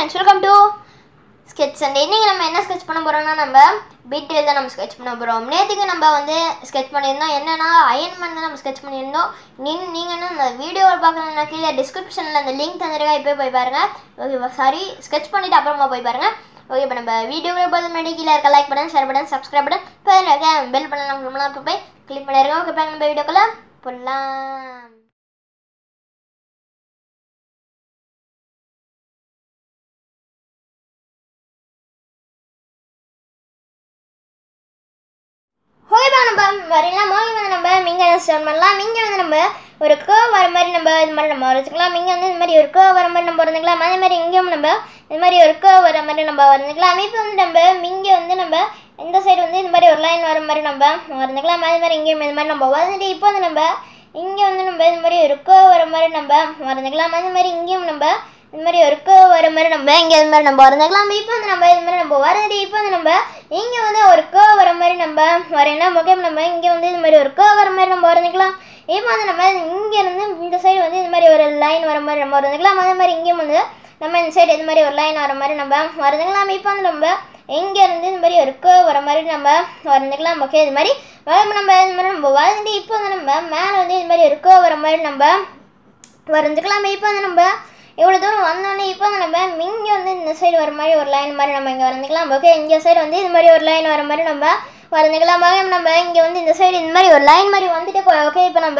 friends welcome to sketch and இன்னைக்கு நம்ம என்ன ஸ்கெட்ச் பண்ண போறோம்னா நம்ம பீட்டெயில் தான் நம்ம ஸ்கெட்ச் பண்ண போகிறோம் நேற்றுக்கு நம்ம வந்து ஸ்கெட்ச் பண்ணியிருந்தோம் என்னன்னா அயன்மேன் தான் நம்ம ஸ்கெட்ச் பண்ணியிருந்தோம் நீங்க நீங்கள் என்ன இந்த வீடியோவை பார்க்கணும்னா கீழே டிஸ்கிரிப்ஷனில் அந்த லிங்க் தந்துருக்கா இப்போ போய் பாருங்க ஓகே சாரி ஸ்கெட்ச் பண்ணிட்டு அப்புறமா போய் பாருங்க ஓகே இப்போ நம்ம வீடியோவில் பார்த்து முன்னாடி கீழே இருக்க like button share button subscribe button இப்போ இருக்க பெல் பட்டன் நம்மளாம் இப்போ போய் கிளிக் பண்ணிருக்கோம் ஓகே இப்போ நம்ம வீடியோக்குள்ள போடலாம் ஓகேப்பா நம்ம வரலாம் மோகி வந்து நம்ம மிங்க ஸ்டார்ட் பண்ணலாம் மிங்க வந்து நம்ம ஒரு கோ வர மாதிரி நம்ம இது மாதிரி நம்ம வரைச்சிக்கலாம் மிங்க வந்து இது மாதிரி ஒரு கோ வர மாதிரி நம்ம வரைஞ்சிக்கலாம் அதே மாதிரி இங்கேயும் நம்ம இது மாதிரி ஒரு கோ வர மாதிரி நம்ம வரைஞ்சிக்கலாம் இப்போ வந்து நம்ம மிங்க வந்து நம்ம இந்த சைடு வந்து இது மாதிரி ஒரு லைன் வர மாதிரி நம்ம வரைஞ்சிக்கலாம் அதே மாதிரி இங்கேயும் இது மாதிரி நம்ம வரைஞ்சிட்டு இப்போ வந்து நம்ம இங்கே வந்து நம்ம இது மாதிரி ஒரு கோ வர மாதிரி நம்ம வரைஞ்சிக்கலாம் அதே மாதிரி இங்கேயும் நம்ம இது மாதிரி ஒரு கோ வர மாதிரி நம்ம இங்கே இது மாதிரி நம்ம வரைஞ்சிக்கலாம் இப்போ வந்து நம்ம இது மாதிரி நம்ம வரைஞ்சிட்டு இப்போ வந்து நம்ம இங்கே வந்து ஒரு கோ வர மாதிரி நம்ம வரையணும் முக்கியம் நம்ம இங்கே வந்து இது மாதிரி ஒரு கோ வர மாதிரி நம்ம வரைஞ்சிக்கலாம் இப்போ வந்து நம்ம இங்கே இருந்து இந்த சைடு வந்து இது மாதிரி ஒரு லைன் வர மாதிரி நம்ம வரைஞ்சிக்கலாம் அதே மாதிரி இங்கேயும் வந்து நம்ம இந்த சைடு இது மாதிரி ஒரு லைன் வர மாதிரி நம்ம வரைஞ்சிக்கலாம் இப்போ வந்து நம்ம இங்கே இருந்து இந்த மாதிரி ஒரு கோ வர மாதிரி நம்ம வரைஞ்சிக்கலாம் ஓகே இது மாதிரி வர- நம்ம இது மாதிரி நம்ம வரைஞ்சிட்டு இப்போ வந்து நம்ம மேலே வந்து இது மாதிரி ஒரு கோ வர மாதிரி நம்ம வரைஞ்சிக்கலாம் இப்போ வந்து நம்ம இவ்வளோ தூரம் வந்தோடனே இப்போ வந்து நம்ம இங்கே வந்து இந்த சைடு வர மாதிரி ஒரு லைன் மாதிரி நம்ம இங்கே வரைஞ்சிக்கலாம் ஓகே இங்கே சைடு வந்து இது மாதிரி ஒரு லைன் வர மாதிரி நம்ம வரைஞ்சிக்கலாம் ஓகே நம்ம இங்கே வந்து இந்த சைடு இந்த மாதிரி ஒரு லைன் மாதிரி வந்துட்டு ஓகே இப்போ நம்ம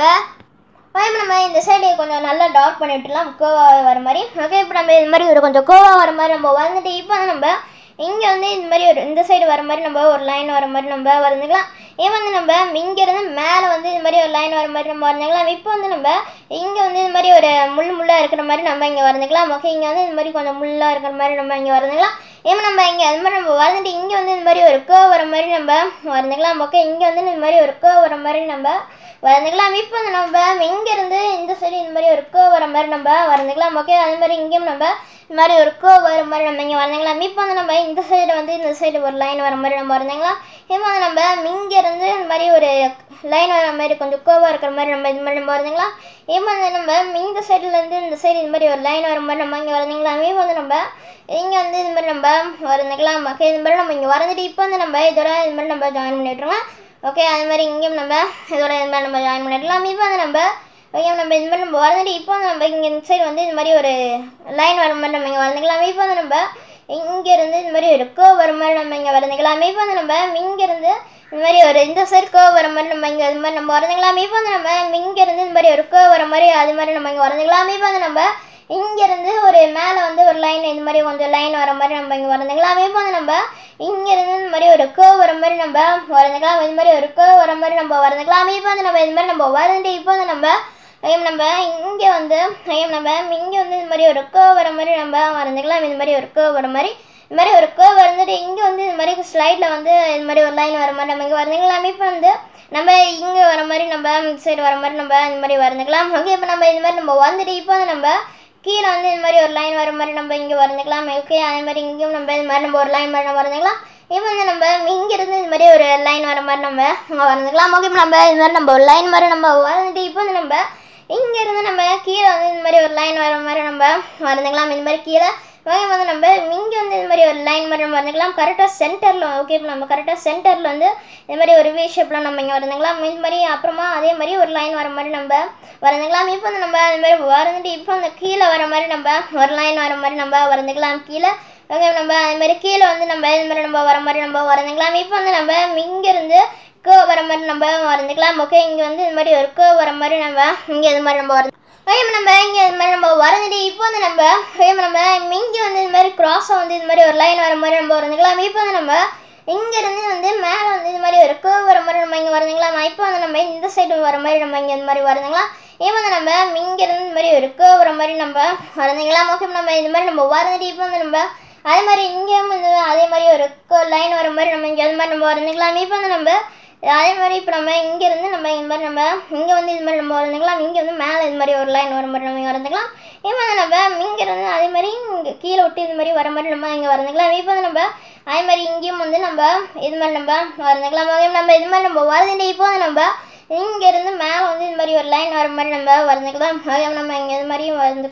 ஓகே இப்போ நம்ம இந்த சைடு கொஞ்சம் நல்லா டார்க் பண்ணி விட்டுலாம் கோவா வர மாதிரி ஓகே இப்போ நம்ம இது மாதிரி ஒரு கொஞ்சம் கோவா வர மாதிரி நம்ம வந்துட்டு இப்போ வந்து நம்ம இங்கே வந்து இந்த மாதிரி ஒரு இந்த சைடு வர மாதிரி நம்ம ஒரு லைன் வர மாதிரி நம்ம வரைஞ்சிக்கலாம் இப்போ வந்து நம்ம இங்கேருந்து மேலே வந்து இது மாதிரி ஒரு லைன் வர மாதிரி நம்ம வரைஞ்சிக்கலாம் இப்போ வந்து நம்ம இங்கே வந்து இது மாதிரி ஒரு முள் முள்ளாக இருக்கிற மாதிரி நம்ம இங்கே வரைஞ்சிக்கலாம் ஓகே இங்கே வந்து இது மாதிரி கொஞ்சம் முள்ளாக இருக்கிற மாதிரி நம்ம இங்கே வரைஞ்சிக்கலாம் இப்போ நம்ம இங்கே அது மாதிரி நம்ம வரைஞ்சிட்டு இங்கே வந்து இது மாதிரி ஒரு கோ வர மாதிரி நம்ம வரைஞ்சிக்கலாம் ஓகே இங்கே வந்து இது மாதிரி ஒரு கோ வர மாதிரி நம்ம வரைஞ்சிக்கலாம் இப்போ வந்து நம்ம இங்கேருந்து இந்த சைடு இந்த மாதிரி ஒரு கோ வர மாதிரி நம்ம வரைஞ்சிக்கலாம் ஓகே அதே மாதிரி இங்கேயும் நம்ம இந்த மாதிரி ஒரு கோ வர மாதிரி நம்ம இங்கே வரைஞ்சிக்கலாம் இப்போ வந்து நம்ம இந்த சைடு வந்து இந்த சைடு ஒரு லைன் வர மாதிரி நம்ம வரைஞ்சிக்கலாம் இப்போ வந்து நம்ம இங்கேருந்து இந்த மாதிரி ஒரு லைன் வர மாதிரி கொஞ்சம் கோவாக இருக்கிற மாதிரி நம்ம இது மாதிரி நம்ம வரைஞ்சிக்கலாம் இப்போ வந்து நம்ம இந்த சைடுலேருந்து இந்த சைடு இந்த மாதிரி ஒரு லைன் வர மாதிரி நம்ம இங்கே வரைஞ்சிக்கலாம் இப்போ வந்து நம்ம இங்கே வந்து இது மாதிரி நம்ம வரைஞ்சிக்கலாம் ஓகே இது மாதிரி நம்ம இங்கே வரைஞ்சிட்டு இப்போ வந்து நம்ம இதோட இது மாதிரி நம்ம ஜாயின் பண்ணி விட்ருங்க ஓகே அது மாதிரி இங்கேயும் நம்ம இதோட இது மாதிரி நம்ம ஜாயின் பண்ணிடலாம் இப்போ வந்து நம்ம ஓகே நம்ம இது மாதிரி நம்ம வரைஞ்சிட்டு இப்போ வந்து நம்ம இங்கே இந்த சைடு வந்து இது மாதிரி ஒரு லைன் வர மாதிரி நம்ம இங்கே வரைஞ்சிக்கலாம் இப்போ வந்து நம்ம இங்கேருந்து இது மாதிரி ஒரு கோ வர மாதிரி நம்ம இங்கே வரைஞ்சிக்கலாம் இப்போ வந்து நம்ம இங்கேருந்து இந்த மாதிரி ஒரு இந்த சைடு கோ வர மாதிரி நம்ம இங்கே இது மாதிரி நம்ம வரைஞ்சிக்கலாம் இப்போ வந்து நம்ம இங்கேருந்து இந்த மாதிரி ஒரு கோ வர மாதிரி அது மாதிரி நம்ம இங்கே வரைஞ்சிக்கலாம் இப்போ வந்து நம்ம இங்கேருந்து ஒரு மேலே வந்து ஒரு லைன் இந்த மாதிரி கொஞ்சம் லைன் வர மாதிரி நம்ம இங்கே வரைஞ்சிக்கலாம் இப்போ வந்து நம்ம இங்கேருந்து இந்த மாதிரி ஒரு கோ வர மாதிரி நம்ம வரைஞ்சிக்கலாம் இது மாதிரி ஒரு கோ வர மாதிரி நம்ம வரைஞ்சிக்கலாம் இப்போ வந்து நம்ம இது மாதிரி நம்ம வரைஞ்சிட்டு இப்போ வந்து நம்ம ஐயம் நம்ம இங்கே வந்து ஐயம் நம்ம இங்கே வந்து இது மாதிரி ஒரு கோ வர மாதிரி நம்ம வரைஞ்சிக்கலாம் இது மாதிரி ஒரு கோ வர மாதிரி இது மாதிரி ஒரு கோ வந்துட்டு இங்கே வந்து இது மாதிரி ஸ்லைடில் வந்து இது மாதிரி ஒரு லைன் வர மாதிரி நம்ம இங்கே வரைஞ்சிக்கலாம் இப்போ வந்து நம்ம இங்கே வர மாதிரி நம்ம இந்த சைடு வர மாதிரி நம்ம இந்த மாதிரி வரைஞ்சிக்கலாம் ஓகே இப்போ நம்ம இது மாதிரி நம்ம வந்துட்டு இப்போ வந்து நம்ம கீழே வந்து இந்த மாதிரி ஒரு லைன் வர மாதிரி நம்ம இங்கே வரைஞ்சிக்கலாம் ஓகே அதே மாதிரி இங்கேயும் நம்ம இது மாதிரி நம்ம ஒரு லைன் மாதிரி நம்ம வரைஞ்சிக்கலாம் இப்போ வந்து நம்ம இங்கேருந்து இது மாதிரி ஒரு லைன் வர மாதிரி நம்ம இங்கே வரைஞ்சிக்கலாம் ஓகே இப்போ நம்ம இது மாதிரி நம்ம ஒரு லைன் மாதிரி நம்ம வரைஞ்சிட்டு இப்போ வந்து நம்ம இங்கேருந்து நம்ம கீழே வந்து இந்த மாதிரி ஒரு லைன் வர மாதிரி நம்ம வரைஞ்சிக்கலாம் இந்த மாதிரி கீழே ஓகே வந்து நம்ம இங்கே வந்து இந்த மாதிரி ஒரு லைன் மாதிரி நம்ம வரைஞ்சிக்கலாம் கரெக்டாக சென்டரில் ஓகே இப்போ நம்ம கரெக்டாக சென்டரில் வந்து இந்த மாதிரி ஒரு வி ஷேப்பில் நம்ம இங்கே வரைஞ்சிக்கலாம் இது மாதிரி அப்புறமா அதே மாதிரி ஒரு லைன் வர மாதிரி நம்ம வரைஞ்சிக்கலாம் இப்போ வந்து நம்ம இந்த மாதிரி வரைஞ்சிட்டு இப்போ அந்த கீழே வர மாதிரி நம்ம ஒரு லைன் வர மாதிரி நம்ம வரைஞ்சிக்கலாம் கீழே ஓகே நம்ம அது மாதிரி கீழே வந்து நம்ம இது மாதிரி நம்ம வர மாதிரி நம்ம வரைஞ்சிக்கலாம் இப்போ வந்து நம்ம இங்கேருந்து கோ வர மாதிரி நம்ம வரைஞ்சிக்கலாம் ஓகே இங்கே வந்து இது மாதிரி ஒரு கோ வர மாதிரி நம்ம இங்கே இது மாதிரி நம்ம வரைஞ்சி ஓகே நம்ம இங்கே இது மாதிரி நம்ம வரைஞ்சிட்டு இப்போ வந்து நம்ம ஓகே நம்ம இங்கே வந்து இது மாதிரி கிராஸாக வந்து இது மாதிரி ஒரு லைன் வர மாதிரி நம்ம வரைஞ்சிக்கலாம் இப்போ வந்து நம்ம இங்கேருந்து வந்து மேலே வந்து இது மாதிரி ஒரு கோ வர மாதிரி நம்ம இங்கே வரைஞ்சிக்கலாம் இப்போ வந்து நம்ம இந்த சைடு வர மாதிரி நம்ம இங்கே இந்த மாதிரி வரைஞ்சிக்கலாம் இப்போ வந்து நம்ம இங்கேருந்து இந்த மாதிரி ஒரு கோ வர மாதிரி நம்ம வரைஞ்சிக்கலாம் ஓகே நம்ம இது மாதிரி நம்ம வரைஞ்சிட்டு இப்போ வந்து நம்ம அதே மாதிரி இங்கேயும் வந்து அதே மாதிரி ஒரு லைன் வர மாதிரி நம்ம இங்கே அது மாதிரி நம்ம வரைஞ்சிக்கலாம் இப்போ வந்து நம்ம அதே மாதிரி இப்போ நம்ம இங்கேருந்து நம்ம இது மாதிரி நம்ம இங்கே வந்து இது மாதிரி நம்ம வரைஞ்சிக்கலாம் இங்கே வந்து மேலே இது மாதிரி ஒரு லைன் வர மாதிரி நம்ம இங்கே வரைஞ்சிக்கலாம் இப்போ வந்து நம்ம இங்கேருந்து அதே மாதிரி இங்கே கீழே விட்டு இது மாதிரி வர மாதிரி நம்ம இங்கே வரைஞ்சிக்கலாம் இப்போ வந்து நம்ம அதே மாதிரி இங்கேயும் வந்து நம்ம இது மாதிரி நம்ம வரைஞ்சிக்கலாம் ஓகே, நம்ம இது மாதிரி நம்ம வரைஞ்சிட்டு இப்போ வந்து நம்ம இங்கேருந்து மேலே வந்து இது மாதிரி ஒரு லைன் வர மாதிரி நம்ம வரைஞ்சிக்கலாம் ஓகே, நம்ம இங்கே இது மாதிரி வரைஞ்சிக்கலாம்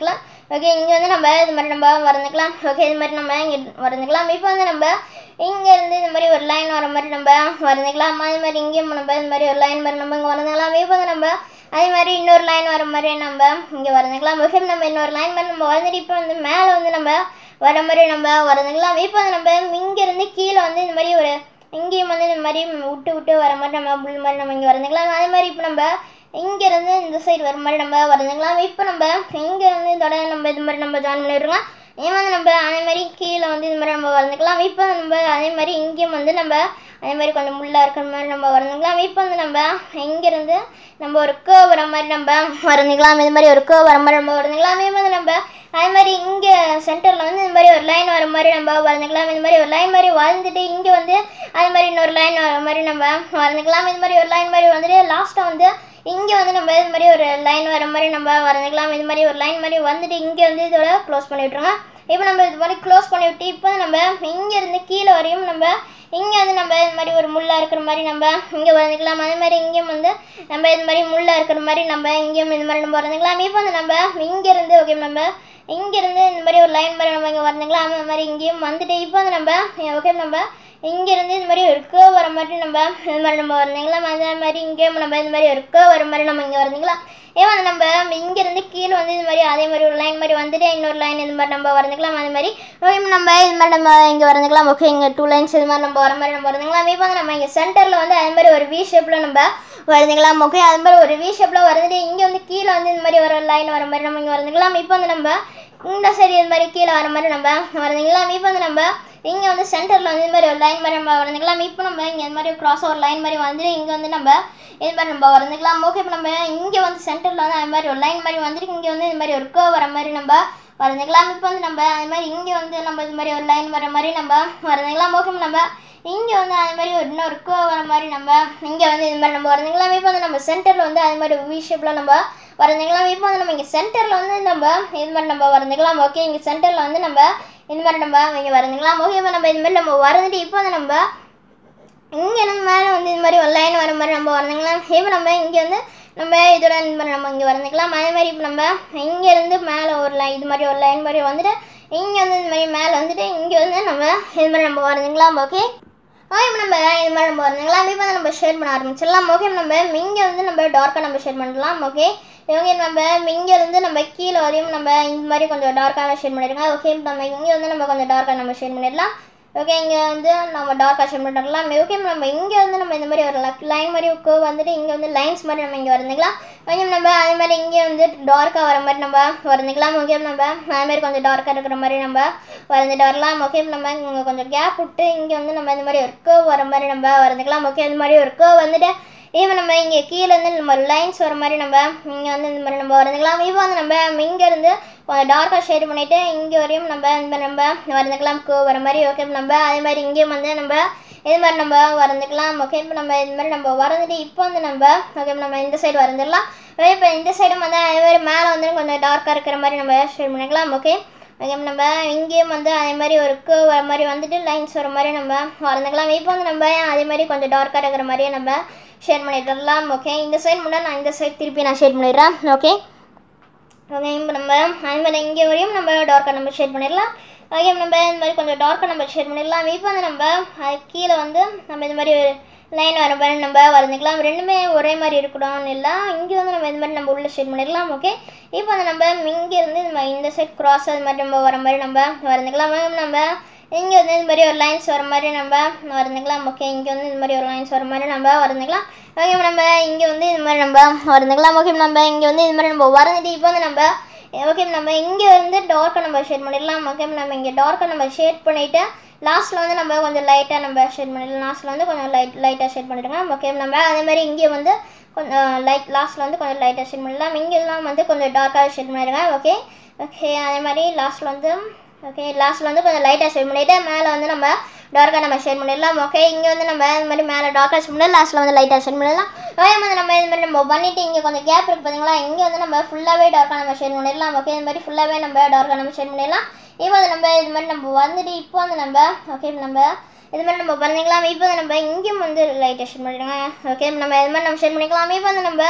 ஓகே இங்கே வந்து நம்ம இது மாதிரி நம்ம வரைஞ்சிக்கலாம் ஓகே இது மாதிரி நம்ம இங்கே வரைஞ்சிக்கலாம் இப்போ வந்து நம்ம இங்கேருந்து இந்த மாதிரி ஒரு லைன் வர மாதிரி நம்ம வரைஞ்சிக்கலாம் அதே மாதிரி இங்கேயும் நம்ம இது மாதிரி ஒரு லைன் மாதிரி நம்ம இங்கே வரைஞ்சிக்கலாம் இப்போ வந்து நம்ம அதே மாதிரி இன்னொரு லைன் வர மாதிரி நம்ம இங்கே வரைஞ்சிக்கலாம் ஓகே நம்ம இன்னொரு லைன் மாதிரி நம்ம வரைஞ்சிட்டு இப்போ வந்து மேலே வந்து நம்ம வர மாதிரி நம்ம வரைஞ்சிக்கலாம் இப்போ வந்து நம்ம இங்கேருந்து கீழே வந்து இந்த மாதிரி ஒரு இங்கேயும் வந்து இந்த மாதிரி விட்டு விட்டு வர மாதிரி நம்ம புல் மாதிரி நம்ம இங்கே வரைஞ்சிக்கலாம் அதே மாதிரி இப்போ நம்ம இங்கேருந்து இந்த சைடு வர மாதிரி நம்ம வரைஞ்சிக்கலாம் இப்போ நம்ம இங்கேருந்து இதோட நம்ம இது மாதிரி நம்ம ஜாயின் பண்ணிடுறோம் ஏன் வந்து நம்ம அதே மாதிரி கீழே வந்து இது மாதிரி நம்ம வரைஞ்சிக்கலாம் இப்போ நம்ம அதே மாதிரி இங்கேயும் வந்து நம்ம அதே மாதிரி கொஞ்சம் முள்ளாக இருக்கிற மாதிரி நம்ம வரைஞ்சிக்கலாம் இப்போ வந்து நம்ம இங்கேருந்து நம்ம ஒரு கே வர மாதிரி நம்ம வரைஞ்சிக்கலாம் இது மாதிரி ஒரு கே வர மாதிரி நம்ம வரைஞ்சிக்கலாம் அதே மாதிரி நம்ம அதே மாதிரி இங்கே சென்டரில் வந்து இந்த மாதிரி ஒரு லைன் வர மாதிரி நம்ம வரைஞ்சிக்கலாம் இது மாதிரி ஒரு லைன் மாதிரி வரைஞ்சிட்டு இங்கே வந்து அதே மாதிரி இன்னொரு லைன் வர மாதிரி நம்ம வரைஞ்சிக்கலாம் இது மாதிரி ஒரு லைன் மாதிரி வந்துட்டு லாஸ்ட்டாக வந்து இங்கே வந்து நம்ம இது மாதிரி ஒரு லைன் வர மாதிரி நம்ம வரைஞ்சிக்கலாம் இது மாதிரி ஒரு லைன் மாதிரி வந்துட்டு இங்கே வந்து இதோட க்ளோஸ் பண்ணி விட்ருங்க இப்போ நம்ம இது மாதிரி க்ளோஸ் பண்ணி விட்டு இப்போ நம்ம இங்கேருந்து கீழே வரையும் நம்ம இங்கே வந்து நம்ம இது மாதிரி ஒரு முள்ளாக இருக்கிற மாதிரி நம்ம இங்கே வரைஞ்சிக்கலாம் அதே மாதிரி இங்கேயும் வந்து நம்ம இது மாதிரி முள்ளாக இருக்கிற மாதிரி நம்ம இங்கேயும் இது மாதிரி நம்ம வரைஞ்சிக்கலாம் இப்போ வந்து நம்ம இங்கேருந்து ஓகே நம்ம இங்கேருந்து இந்த மாதிரி ஒரு லைன் மாதிரி நம்ம இங்கே வரைஞ்சிக்கலாம் அந்த மாதிரி இங்கேயும் வந்துட்டு இப்போ வந்து நம்ம ஓகே நம்ம இங்கேருந்து இந்த மாதிரி ஒரு கே வர மாதிரி நம்ம இது மாதிரி நம்ம வரைஞ்சிக்கலாம் அதே மாதிரி இங்கேயும் நம்ம இது மாதிரி ஒரு கே வர மாதிரி நம்ம இங்கே வரைஞ்சிக்கலாம் ஏன் வந்து நம்ம இங்கேருந்து கீழே வந்து இது மாதிரி அதே மாதிரி ஒரு லைன் மாதிரி வந்துட்டு இன்னொரு லைன் இது மாதிரி நம்ம வரைஞ்சிக்கலாம் அதே மாதிரி ஓகே நம்ம இது மாதிரி நம்ம இங்கே வரைஞ்சிக்கலாம் ஓகே இங்கே டூ லைன்ஸ் இது மாதிரி நம்ம வர மாதிரி நம்ம வரைஞ்சிக்கலாம் இப்போ வந்து நம்ம இங்கே சென்டரில் வந்து அதே மாதிரி ஒரு வி ஷேப்பில் நம்ம வரைஞ்சிக்கலாம் ஓகே அது மாதிரி ஒரு வி ஷேப்பில் வரைஞ்சிட்டு இங்கே வந்து கீழே வந்து இந்த மாதிரி ஒரு லைன் வர மாதிரி நம்ம இங்கே வரைஞ்சிக்கலாம் இப்போ வந்து நம்ம இந்த சைடு இது மாதிரி கீழே வர மாதிரி நம்ம வரைஞ்சிக்கலாம் இப்போ வந்து நம்ம இங்கே வந்து சென்டரில் வந்து இது மாதிரி ஒரு லைன் மாதிரி நம்ம வரைஞ்சிக்கலாம் இப்போ நம்ம இங்கே இந்த மாதிரி கிராஸ் ஒரு லைன் மாதிரி வந்துட்டு இங்கே வந்து நம்ம இது மாதிரி நம்ம வரைஞ்சிக்கலாம் ஓகே இப்போ நம்ம இங்கே வந்து சென்டரில் வந்து அது மாதிரி ஒரு லைன் மாதிரி வந்துட்டு இங்கே வந்து இது மாதிரி ஒரு கே வர மாதிரி நம்ம வரைஞ்சிக்கலாம் இப்போ வந்து நம்ம அது மாதிரி இங்கே வந்து நம்ம இது மாதிரி ஒரு லைன் வர மாதிரி நம்ம வரைஞ்சிக்கலாம் ஓகே நம்ம இங்கே வந்து அது மாதிரி ஒரு இன்னொரு கே வர மாதிரி நம்ம இங்கே வந்து இது மாதிரி நம்ம வரைஞ்சிக்கலாம் இப்போ வந்து நம்ம சென்டரில் வந்து அது மாதிரி வி ஷேப்பில் நம்ம வரைஞ்சிக்கலாம் இப்போ வந்து நம்ம இங்கே சென்டரில் வந்து நம்ம இது மாதிரி நம்ம வரைஞ்சிக்கலாம் ஓகே இங்கே சென்டரில் வந்து நம்ம இது மாதிரி நம்ம இங்கே வரைஞ்சிக்கலாம் ஓகே இப்போ நம்ம இது மாதிரி நம்ம வரைஞ்சிட்டு இப்போ வந்து நம்ம இங்கே இருந்து மேலே வந்து இது மாதிரி ஒரு லைன் வர மாதிரி நம்ம வரைஞ்சிக்கலாம் இப்போ நம்ம இங்கே வந்து நம்ம இதோட இந்த மாதிரி நம்ம இங்கே வரைஞ்சிக்கலாம் அதே மாதிரி இப்போ நம்ம இங்கேருந்து மேலே ஒரு லைன் இது மாதிரி ஒரு லைன் மாதிரி வந்துட்டு இங்கே வந்து இந்த மாதிரி மேலே வந்துட்டு இங்கே வந்து நம்ம இது மாதிரி நம்ம வரைஞ்சிக்கலாம் ஓகே ஓகே இப்போ நம்ம இது மாதிரி நம்ம வரைஞ்சிக்கலாம் இப்போ வந்து நம்ம ஷேட் பண்ண ஆரம்பிச்சிடலாம் ஓகே நம்ம இங்கே வந்து நம்ம டார்க்காக நம்ம ஷேட் பண்ணலாம் ஓகே இவங்க நம்ம இங்கேருந்து நம்ம கீழே வரையும் நம்ம இந்த மாதிரி கொஞ்சம் டார்க்காக ஷேட் பண்ணிடுங்க ஓகே நம்ம இங்கே வந்து நம்ம கொஞ்சம் டார்க்காக நம்ம ஷேட் பண்ணிடலாம் ஓகே இங்கே வந்து நம்ம டார்க்காக ஷேட் பண்ணிடலாம் ஓகே நம்ம இங்கே வந்து நம்ம இந்த மாதிரி ஒரு லைன் மாதிரி கோ வந்துட்டு இங்கே வந்து லைன்ஸ் மாதிரி நம்ம இங்கே வரைஞ்சிக்கலாம் கொஞ்சம் நம்ம அதே மாதிரி இங்கே வந்து டார்க்காக வர மாதிரி நம்ம வரைஞ்சிக்கலாம் ஓகே நம்ம அதே மாதிரி கொஞ்சம் டார்க்காக இருக்கிற மாதிரி நம்ம வரைஞ்சிட்டு வரலாம் ஓகே நம்ம இங்கே கொஞ்சம் கேப் விட்டு இங்கே வந்து நம்ம இந்த மாதிரி ஒரு கோ வர மாதிரி நம்ம வரைஞ்சிக்கலாம் ஓகே இந்த மாதிரி ஒரு கோ வந்துட்டு ஈவன் நம்ம இங்கே கீழே இருந்து நம்ம லைன்ஸ் வர மாதிரி நம்ம இங்கே வந்து இந்த மாதிரி நம்ம வரைஞ்சிக்கலாம் இப்போ வந்து நம்ம இங்கேருந்து கொஞ்சம் டார்க்காக ஷேட் பண்ணிவிட்டு இங்கே வரையும் நம்ம இந்த மாதிரி நம்ம வரைஞ்சிக்கலாம் கோ வர மாதிரி ஓகே நம்ம அதே மாதிரி இங்கேயும் வந்து நம்ம இது மாதிரி நம்ம வரைஞ்சிக்கலாம் ஓகே இப்போ நம்ம இது மாதிரி நம்ம வரைஞ்சிட்டு இப்போ வந்து நம்ம ஓகே நம்ம இந்த சைடு வரைஞ்சிடலாம் இப்போ இந்த சைடும் வந்து அதே மாதிரி மேலே வந்து கொஞ்சம் டார்க்காக இருக்கிற மாதிரி நம்ம ஷேட் பண்ணிக்கலாம் ஓகே ஓகே நம்ம இங்கேயும் வந்து அதே மாதிரி ஒரு கே வர மாதிரி வந்துட்டு லைன்ஸ் வர மாதிரி நம்ம வரைஞ்சிக்கலாம் இப்போ வந்து நம்ம அதே மாதிரி கொஞ்சம் டார்க்காக இருக்கிற மாதிரியே நம்ம ஷேட் பண்ணிடலாம் ஓகே இந்த சைடு முன்னாடி நான் இந்த சைடு திருப்பி நான் ஷேட் பண்ணிடுறேன் ஓகே ஓகே இப்போ நம்ம அதே மாதிரி இங்கே வரையும் நம்ம டார்க்காக நம்ம ஷேட் பண்ணிடலாம் ஓகே நம்ம இந்த மாதிரி கொஞ்சம் டார்க்காக நம்ம ஷேட் பண்ணிடலாம் இப்போ வந்து நம்ம அது கீழே வந்து நம்ம இந்த மாதிரி லைன் வர மாதிரி நம்ம வரைஞ்சிக்கலாம் ரெண்டுமே ஒரே மாதிரி இருக்கணும்னு இல்லை இங்கே வந்து நம்ம இந்த மாதிரி நம்ம உள்ள ஷேட் பண்ணிடலாம் ஓகே இப்போ வந்து நம்ம இங்கே இருந்து நம்ம இந்த சைட் கிராஸ் அது மாதிரி நம்ம வர மாதிரி நம்ம வரைஞ்சிக்கலாம் நம்ம இங்கே வந்து இந்த மாதிரி ஒரு லைன்ஸ் வர மாதிரி நம்ம வரைஞ்சிக்கலாம் ஓகே இங்கே வந்து இந்த மாதிரி ஒரு லைன்ஸ் வர மாதிரி நம்ம வரைஞ்சிக்கலாம் ஓகே நம்ம இங்கே வந்து இது மாதிரி நம்ம வரைஞ்சிக்கலாம் ஓகே நம்ம இங்கே வந்து இது மாதிரி நம்ம வரைஞ்சிட்டு இப்போ வந்து நம்ம ஓகே நம்ம இங்கே வந்து டார்க்காக நம்ம ஷேட் பண்ணிடலாம் ஓகே நம்ம இங்கே டார்க்காக நம்ம ஷேட் பண்ணிவிட்டு லாஸ்ட்டில் வந்து நம்ம கொஞ்சம் லைட்டாக நம்ம ஷேட் பண்ணிடலாம் லாஸ்ட்டில் வந்து கொஞ்சம் லைட் லைட்டாக ஷேட் பண்ணிடுங்க ஓகே நம்ம அதே மாதிரி இங்கே வந்து கொஞ்சம் லைட் லாஸ்ட்டில் வந்து கொஞ்சம் லைட்டாக ஷேட் பண்ணிடலாம் இங்கெல்லாம் வந்து கொஞ்சம் டார்க்காக ஷேட் பண்ணிடுங்க ஓகே ஓகே அதே மாதிரி லாஸ்ட்டில் வந்து ஓகே லாஸ்ட்டில் வந்து கொஞ்சம் லைட்டாக ஷேட் பண்ணிவிட்டு மேலே வந்து நம்ம டார்க்காக நம்ம ஷேட் பண்ணிடலாம் ஓகே இங்கே வந்து நம்ம இந்த மாதிரி மேலே டார்க்காக ஷேட் பண்ணி லாஸ்ட்டில் வந்து லைட்டாக ஷேட் பண்ணிடலாம் அதே மாதிரி நம்ம இது மாதிரி நம்ம பண்ணிவிட்டு இங்கே கொஞ்சம் கேப் இருக்குது பார்த்தீங்களா இங்கே வந்து நம்ம ஃபுல்லாகவே டார்க்காக நம்ம ஷேட் பண்ணிடலாம் ஓகே இந்த மாதிரி ஃபுல்லாகவே நம்ம டார்க்காக நம்ம ஷேட் பண்ணிடலாம் இப்போ வந்து நம்ம இது மாதிரி நம்ம வந்துட்டு இப்போ வந்து நம்ம ஓகே நம்ம இது மாதிரி நம்ம பண்ணிக்கலாம் இப்போ வந்து நம்ம இங்கேயும் வந்து லைட்டாக ஷேட் பண்ணிடுங்க ஓகே நம்ம இது மாதிரி நம்ம ஷேட் பண்ணிக்கலாம் இப்போ வந்து நம்ம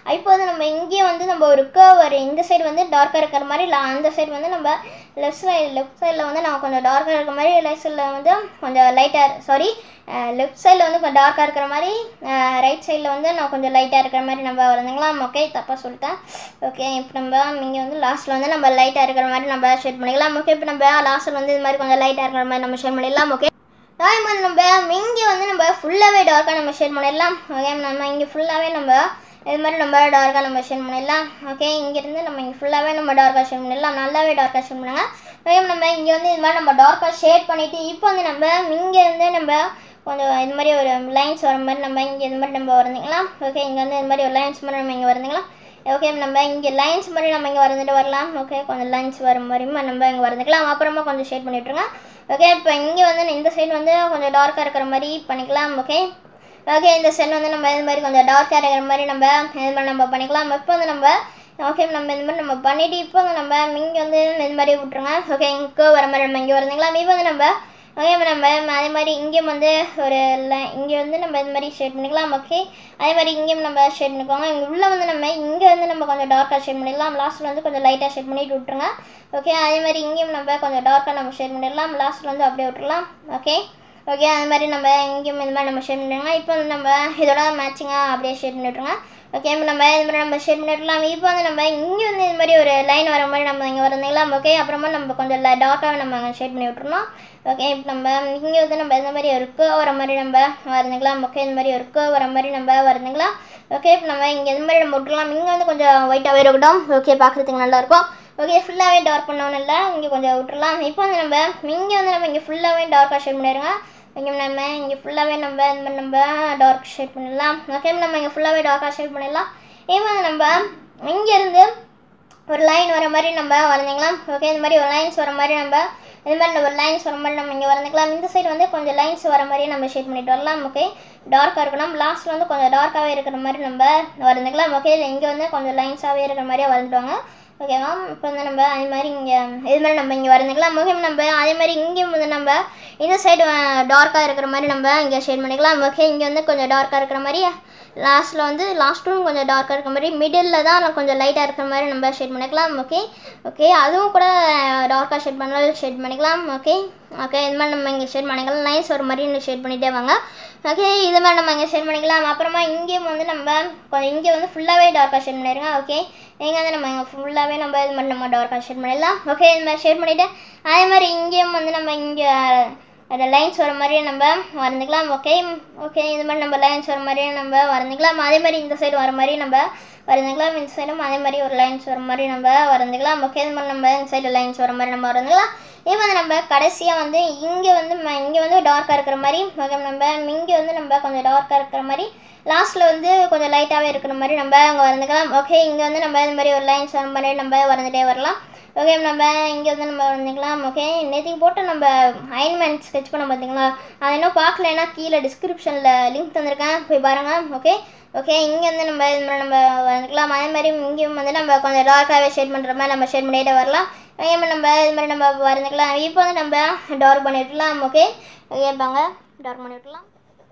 இப்போ வந்து நம்ம இங்கேயும் வந்து நம்ம ஒரு கேர்வ் வரும் இந்த சைடு வந்து டார்க்காக இருக்கிற மாதிரி இல்லை அந்த சைடு வந்து நம்ம லெஃப்ட் சைடு லெஃப்ட் சைடில் வந்து நான் கொஞ்சம் டார்க்காக இருக்கிற மாதிரி ரைட் சைடில் வந்து கொஞ்சம் லைட்டாக சாரி லெஃப்ட் சைடில் வந்து கொஞ்சம் டார்க்காக இருக்கிற மாதிரி ரைட் சைடில் வந்து நான் கொஞ்சம் லைட்டாக இருக்கிற மாதிரி நம்ம வரதுங்களா ஓகே தப்பாக சொல்லிட்டேன் ஓகே இப்போ நம்ம இங்கே வந்து லாஸ்ட்டில் வந்து நம்ம லைட்டாக இருக்கிற மாதிரி நம்ம ஷேட் பண்ணிக்கலாம் ஓகே இப்போ நம்ம லாஸ்ட்டில் வந்து இது மாதிரி கொஞ்சம் லைட்டாக இருக்கிற மாதிரி நம்ம ஷேட் பண்ணிடலாம் ஓகே அதே மாதிரி நம்ம இங்கே வந்து நம்ம ஃபுல்லாகவே டார்க்காக நம்ம ஷேட் பண்ணிடலாம் ஓகே நம்ம இங்கே ஃபுல்லாகவே நம்ம இது மாதிரி நம்ம டார்க்காக நம்ம ஷேட் பண்ணிடலாம் ஓகே இங்கேருந்து நம்ம இங்கே ஃபுல்லாகவே நம்ம டார்க்காக ஷேட் பண்ணிடலாம் நல்லாவே டார்க்காக ஷேட் பண்ணுங்க ஓகே நம்ம இங்கே வந்து இது மாதிரி நம்ம டார்க்காக ஷேட் பண்ணிவிட்டு இப்போ வந்து நம்ம இங்கே இருந்து நம்ம கொஞ்சம் இது மாதிரி ஒரு லைன்ஸ் வர மாதிரி நம்ம இங்கே இது மாதிரி நம்ம வரந்துக்கலாம் ஓகே இங்கே வந்து இது மாதிரி ஒரு லைன்ஸ் மாதிரி நம்ம இங்கே வரந்துக்கலாம் ஓகே நம்ம இங்கே லைன்ஸ் மாதிரி நம்ம இங்கே வரந்துட்டு வரலாம் ஓகே கொஞ்சம் லைன்ஸ் வர மாதிரி நம்ம இங்கே வரந்துக்கலாம் அப்புறமா கொஞ்சம் ஷேட் பண்ணி விட்ருங்க ஓகே இப்போ இங்கே வந்து இந்த சைடு வந்து கொஞ்சம் டார்க்காக இருக்கிற மாதிரி பண்ணிக்கலாம் ஓகே ஓகே இந்த செல் வந்து நம்ம இது மாதிரி கொஞ்சம் டார்க்காக இருக்கிற மாதிரி நம்ம இது மாதிரி நம்ம பண்ணிக்கலாம் இப்போ வந்து நம்ம ஓகே நம்ம இந்த மாதிரி நம்ம பண்ணிவிட்டு இப்போ வந்து நம்ம இங்கே வந்து இது மாதிரி விட்ருங்க ஓகே இங்கே வர மாதிரி நம்ம இங்கே வரதுங்களா இப்போ வந்து நம்ம ஓகே நம்ம அதே மாதிரி இங்கேயும் வந்து ஒரு இங்கே வந்து நம்ம இது மாதிரி ஷேட் பண்ணிக்கலாம் ஓகே அதே மாதிரி இங்கேயும் நம்ம ஷேட் பண்ணிக்கோங்க இங்கே உள்ளே வந்து நம்ம இங்கே வந்து நம்ம கொஞ்சம் டார்க்காக ஷேட் பண்ணிடலாம் லாஸ்ட்டில் வந்து கொஞ்சம் லைட்டாக ஷேட் பண்ணிட்டு விட்ருங்க ஓகே அதே மாதிரி இங்கேயும் நம்ம கொஞ்சம் டார்க்காக நம்ம ஷேட் பண்ணிடலாம் லாஸ்ட்டில் வந்து அப்படியே விட்டுறலாம் ஓகே ஓகே அது மாதிரி நம்ம இங்கேயும் இந்த மாதிரி நம்ம ஷேட் பண்ணிடுங்க இப்போ வந்து நம்ம இதோட மேட்சிங்காக அப்படியே ஷேட் பண்ணிட்டுருங்க ஓகே இப்போ நம்ம இது மாதிரி நம்ம ஷேட் பண்ணிடலாம் இப்போ வந்து நம்ம இங்கே வந்து இது மாதிரி ஒரு லைன் வர மாதிரி நம்ம இங்கே வரதுங்களா ஓகே அப்புறமா நம்ம கொஞ்சம் டார்க்காக நம்ம ஷேட் பண்ணி விட்டுருணும் ஓகே இப்போ நம்ம இங்கே வந்து நம்ம இந்த மாதிரி ஒரு கோ வர மாதிரி நம்ம வரதுங்களா ஓகே இந்த மாதிரி ஒரு கோ வர மாதிரி நம்ம வரதுங்களா ஓகே இப்போ நம்ம இங்கே இந்த மாதிரி நம்ம விட்டுலாம் இங்கே வந்து கொஞ்சம் ஒயிட்டாகவே இருக்கட்டும் ஓகே பார்க்குறதுக்கு நல்லாயிருக்கும் ஓகே ஃபுல்லாகவே டார்க் பண்ணணும் இல்லை இங்கே கொஞ்சம் விட்டுறலாம் இப்போ வந்து நம்ம இங்கே வந்து நம்ம இங்கே ஃபுல்லாகவே டார்க்காக ஷேட் பண்ணிடுங்க இங்கே நம்ம இங்கே ஃபுல்லாகவே நம்ம இந்த மாதிரி நம்ம டார்க் ஷேட் பண்ணிடலாம் ஓகே நம்ம இங்கே ஃபுல்லாகவே டார்க்காக ஷேட் பண்ணிடலாம் இப்போ வந்து நம்ம இங்கேருந்து ஒரு லைன் வர மாதிரி நம்ம வரைஞ்சிங்களா ஓகே இந்த மாதிரி ஒரு லைன்ஸ் வர மாதிரி நம்ம இந்த மாதிரி நம்ம லைன்ஸ் வர மாதிரி நம்ம இங்கே வரைஞ்சிக்கலாம் இந்த சைடு வந்து கொஞ்சம் லைன்ஸ் வர மாதிரி நம்ம ஷேட் பண்ணிட்டு வரலாம் ஓகே டார்க்காக இருக்கணும் லாஸ்ட்டில் வந்து கொஞ்சம் டார்க்காகவே இருக்கிற மாதிரி நம்ம வரைஞ்சிக்கலாம் ஓகே இல்லை இங்கே வந்து கொஞ்சம் லைன்ஸாகவே இருக்கிற மாதிரியே வரைஞ்சிடுவாங்க ஓகேவா இப்போ வந்து நம்ம அதே மாதிரி இங்கே இது மாதிரி நம்ம இங்கே வரைஞ்சிக்கலாம் முக்கியம் நம்ம அதே மாதிரி இங்கேயும் வந்து நம்ம இந்த சைடு டார்க்காக இருக்கிற மாதிரி நம்ம இங்கே ஷேட் பண்ணிக்கலாம் ஓகே இங்கே வந்து கொஞ்சம் டார்க்காக இருக்கிற மாதிரி லாஸ்ட்டில் வந்து லாஸ்ட்டும் கொஞ்சம் டார்க்காக இருக்கிற மாதிரி மிடில் தான் கொஞ்சம் லைட்டாக இருக்கிற மாதிரி நம்ம ஷேட் பண்ணிக்கலாம் ஓகே ஓகே அதுவும் கூட டார்க்காக ஷேட் பண்ணாலும் ஷேட் பண்ணிக்கலாம் ஓகே ஓகே இது மாதிரி நம்ம இங்கே ஷேட் பண்ணிக்கலாம் லைன்ஸ் ஒரு மாதிரி ஷேட் பண்ணிகிட்டே வாங்க ஓகே இது மாதிரி நம்ம இங்கே ஷேட் பண்ணிக்கலாம் அப்புறமா இங்கேயும் வந்து நம்ம கொஞ்சம் இங்கே வந்து ஃபுல்லாகவே டார்க்காக ஷேட் பண்ணிடுங்க ஓகே இங்கே வந்து நம்ம இங்கே ஃபுல்லாகவே நம்ம இது மாதிரி நம்ம டார்க்காக ஷேட் பண்ணிடலாம் ஓகே இது மாதிரி ஷேட் பண்ணிவிட்டு அதே மாதிரி இங்கேயும் வந்து நம்ம இங்கே அதில் லைன்ஸ் வர மாதிரியே நம்ம வரைஞ்சிக்கலாம் ஓகே ஓகே இது மாதிரி நம்ம லைன்ஸ் வர மாதிரியே நம்ம வரைஞ்சிக்கலாம் அதே மாதிரி இந்த சைடு வர மாதிரி நம்ம வரைஞ்சிக்கலாம் இந்த சைடும் அதே மாதிரி ஒரு லைன்ஸ் வர மாதிரி நம்ம வரைஞ்சிக்கலாம் ஓகே இது மாதிரி நம்ம இந்த சைடு லைன்ஸ் வர மாதிரி நம்ம வரைஞ்சிக்கலாம் இது வந்து நம்ம கடைசியாக வந்து இங்கே வந்து இங்கே வந்து டார்க்காக இருக்கிற மாதிரி ஓகே நம்ம இங்கே வந்து நம்ம கொஞ்சம் டார்க்காக இருக்கிற மாதிரி லாஸ்ட்டில் வந்து கொஞ்சம் லைட்டாகவே இருக்கிற மாதிரி நம்ம அங்கே வரைஞ்சிக்கலாம் ஓகே இங்கே வந்து நம்ம இந்த மாதிரி ஒரு லைன்ஸ் வர மாதிரி நம்ம வரைஞ்சிட்டே வரலாம் ஓகே நம்ம இங்கே வந்து நம்ம வரைஞ்சிக்கலாம் ஓகே நேற்றுக்கு போட்டு நம்ம அயன்மேன் ஸ்கெச் பண்ண பார்த்தீங்களா அது இன்னும் பார்க்கலன்னா கீழே டிஸ்கிரிப்ஷனில் லிங்க் தந்திருக்கேன் போய் பாருங்கள் ஓகே ஓகே இங்கே வந்து நம்ம இது மாதிரி நம்ம வரைஞ்சிக்கலாம் அதே மாதிரி இங்கேயும் வந்து நம்ம கொஞ்சம் டார்க்காகவே ஷேட் பண்ணுற மாதிரி நம்ம ஷேட் பண்ணிகிட்டே வரலாம் அதே மாதிரி நம்ம இது மாதிரி நம்ம வரைஞ்சிக்கலாம் இப்போ வந்து நம்ம டார்க் பண்ணி விட்டுலாம் ஓகே கேட்பாங்க டார்க் பண்ணி விட்டுலாம்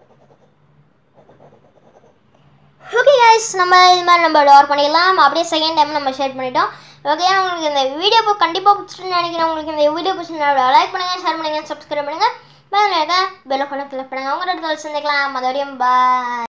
ஓகே கைஸ் நம்ம இது மாதிரி நம்ம டார் பண்ணிடலாம் அப்படியே செகண்ட் டைம் நம்ம ஷேர் பண்ணிட்டோம் ஓகே உங்களுக்கு இந்த வீடியோ இப்போ கண்டிப்பாக பிடிச்சிட்டு நினைக்கிறேன் உங்களுக்கு இந்த வீடியோ பிடிச்சிருந்தா லைக் பண்ணுங்கள் ஷேர் பண்ணுங்கள் சப்ஸ்கிரைப் பண்ணுங்கள் பெல் பெல் கொண்டு கிளிக் பண்ணுங்கள் உங்களோட சந்திக்கலாம் மறுபடியும் பாய்